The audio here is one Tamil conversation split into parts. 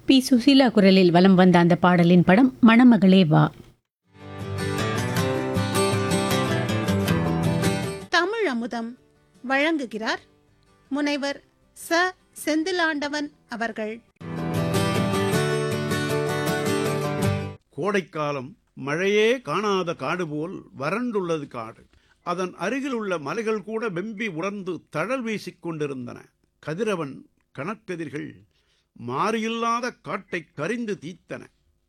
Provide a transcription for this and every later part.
பி சுசீலா குரலில் வலம் வந்த அந்த பாடலின் படம் மணமகளே வா தமிழ் அமுதம் வழங்குகிறார் முனைவர் ச செந்திலாண்டவன் அவர்கள் கோடைக்காலம் மழையே காணாத காடு போல் வறண்டுள்ளது காடு அதன் அருகில் உள்ள மலைகள் கூட வெம்பி உணர்ந்து தழல் வீசிக் கொண்டிருந்தன கதிரவன் கணக்கெதிர்கள் மாறியில்லாத காட்டைக் கரிந்து தீத்தன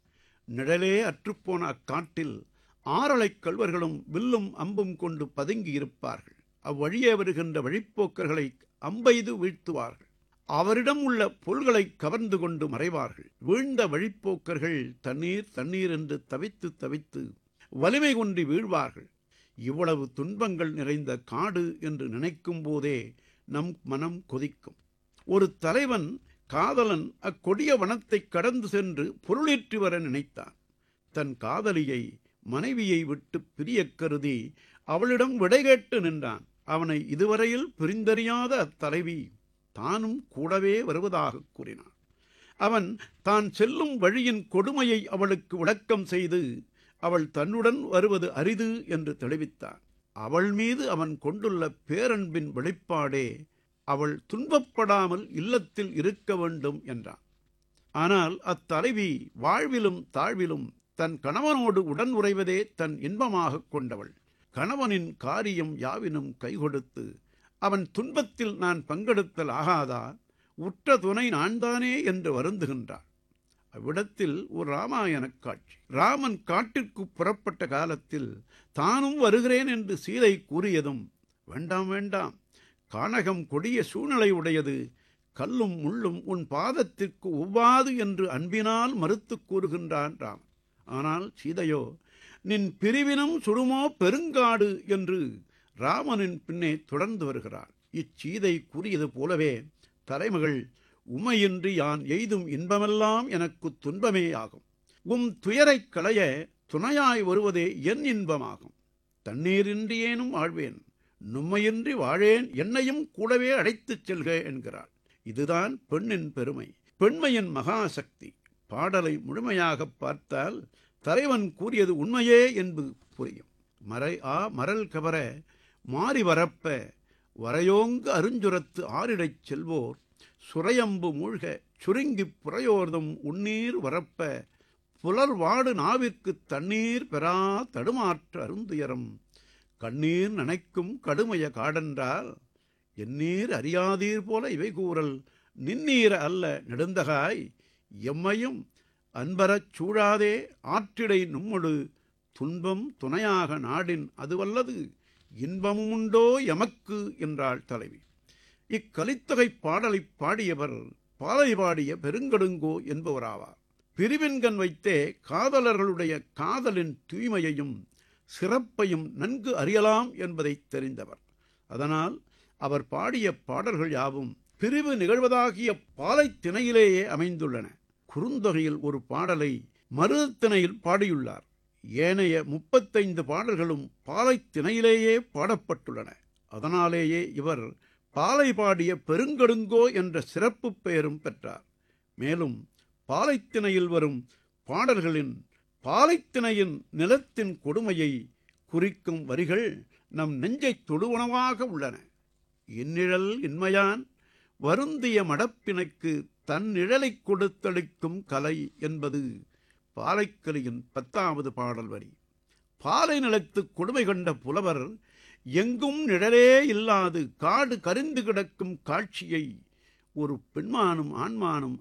நிழலே அற்றுப்போன அக்காட்டில் ஆறலைக் கல்வர்களும் வில்லும் அம்பும் கொண்டு பதுங்கி இருப்பார்கள் அவ்வழியே வருகின்ற வழிப்போக்கர்களை அம்பெய்து வீழ்த்துவார்கள் அவரிடம் உள்ள பொருள்களை கவர்ந்து கொண்டு மறைவார்கள் வீழ்ந்த வழிப்போக்கர்கள் தண்ணீர் தண்ணீர் என்று தவித்து தவித்து வலிமை கொண்டு வீழ்வார்கள் இவ்வளவு துன்பங்கள் நிறைந்த காடு என்று நினைக்கும் போதே நம் மனம் கொதிக்கும் ஒரு தலைவன் காதலன் அக்கொடிய வனத்தைக் கடந்து சென்று பொருளேற்றி வர நினைத்தான் தன் காதலியை மனைவியை விட்டு பிரியக் கருதி அவளிடம் விடை கேட்டு நின்றான் அவனை இதுவரையில் பிரிந்தறியாத அத்தலைவி தானும் கூடவே வருவதாக கூறினான் அவன் தான் செல்லும் வழியின் கொடுமையை அவளுக்கு விளக்கம் செய்து அவள் தன்னுடன் வருவது அரிது என்று தெளிவித்தான் அவள் மீது அவன் கொண்டுள்ள பேரன்பின் வெளிப்பாடே அவள் துன்பப்படாமல் இல்லத்தில் இருக்க வேண்டும் என்றான் ஆனால் அத்தலைவி வாழ்விலும் தாழ்விலும் தன் கணவனோடு உடன் உறைவதே தன் இன்பமாகக் கொண்டவள் கணவனின் காரியம் யாவினும் கைகொடுத்து அவன் துன்பத்தில் நான் பங்கெடுத்தல் ஆகாதா உற்ற துணை நான்தானே என்று வருந்துகின்றாள் அவ்விடத்தில் ஒரு ராமாயணக் காட்சி ராமன் காட்டிற்கு புறப்பட்ட காலத்தில் தானும் வருகிறேன் என்று சீதை கூறியதும் வேண்டாம் வேண்டாம் கானகம் கொடிய சூழ்நிலை உடையது கல்லும் முள்ளும் உன் பாதத்திற்கு ஒவ்வாது என்று அன்பினால் மறுத்துக் கூறுகின்றான் ராம் ஆனால் சீதையோ நின் பிரிவினும் சுடுமோ பெருங்காடு என்று ராமனின் பின்னே தொடர்ந்து வருகிறார் இச்சீதை கூறியது போலவே தலைமகள் உமையின்றி யான் எய்தும் இன்பமெல்லாம் எனக்கு துன்பமே ஆகும் உம் துயரைக் களைய துணையாய் வருவதே என் இன்பமாகும் தண்ணீரின்றியேனும் வாழ்வேன் நும்மையின்றி வாழேன் என்னையும் கூடவே அழைத்துச் செல்க என்கிறாள் இதுதான் பெண்ணின் பெருமை பெண்மையின் மகாசக்தி பாடலை முழுமையாகப் பார்த்தால் தலைவன் கூறியது உண்மையே என்பது புரியும் மறை ஆ மரல் கவர மாறி வரப்ப வரையோங்கு அருஞ்சுரத்து ஆறிடைச் செல்வோர் சுரையம்பு மூழ்க சுருங்கிப் புறையோர்தும் உன்னீர் வரப்ப புலர்வாடு நாவிற்கு தண்ணீர் பெறா தடுமாற்ற அருந்துயரம் கண்ணீர் நனைக்கும் கடுமைய காடென்றால் எந்நீர் அறியாதீர் போல இவை கூறல் நின்னீர அல்ல நெடுந்தகாய் எம்மையும் அன்பரச் சூழாதே ஆற்றிடை நும்மொடு துன்பம் துணையாக நாடின் அதுவல்லது இன்பமும் உண்டோ எமக்கு என்றாள் தலைவி இக்கலித்தொகை பாடலைப் பாடியவர் பாலை பாடிய பெருங்கடுங்கோ என்பவராவார் பிரிவின்கண் வைத்தே காதலர்களுடைய காதலின் தூய்மையையும் சிறப்பையும் நன்கு அறியலாம் என்பதை தெரிந்தவர் அதனால் அவர் பாடிய பாடல்கள் யாவும் பிரிவு நிகழ்வதாகிய பாலைத் திணையிலேயே அமைந்துள்ளன குறுந்தொகையில் ஒரு பாடலை மருதத்திணையில் பாடியுள்ளார் ஏனைய முப்பத்தைந்து பாடல்களும் பாலைத் திணையிலேயே பாடப்பட்டுள்ளன அதனாலேயே இவர் பாலை பாடிய பெருங்கடுங்கோ என்ற சிறப்பு பெயரும் பெற்றார் மேலும் பாலைத்திணையில் வரும் பாடல்களின் பாலைத்திணையின் நிலத்தின் கொடுமையை குறிக்கும் வரிகள் நம் நெஞ்சைத் தொடுவனவாக உள்ளன இந்நிழல் இன்மையான் வருந்திய மடப்பினைக்கு தன் நிழலைக் கொடுத்தளிக்கும் கலை என்பது பாலைக்கலியின் பத்தாவது பாடல் வரி பாலை நிலத்து கொடுமை கண்ட புலவர் எங்கும் நிழலே இல்லாது காடு கரிந்து கிடக்கும் காட்சியை ஒரு பெண்மானும் ஆண்மானும்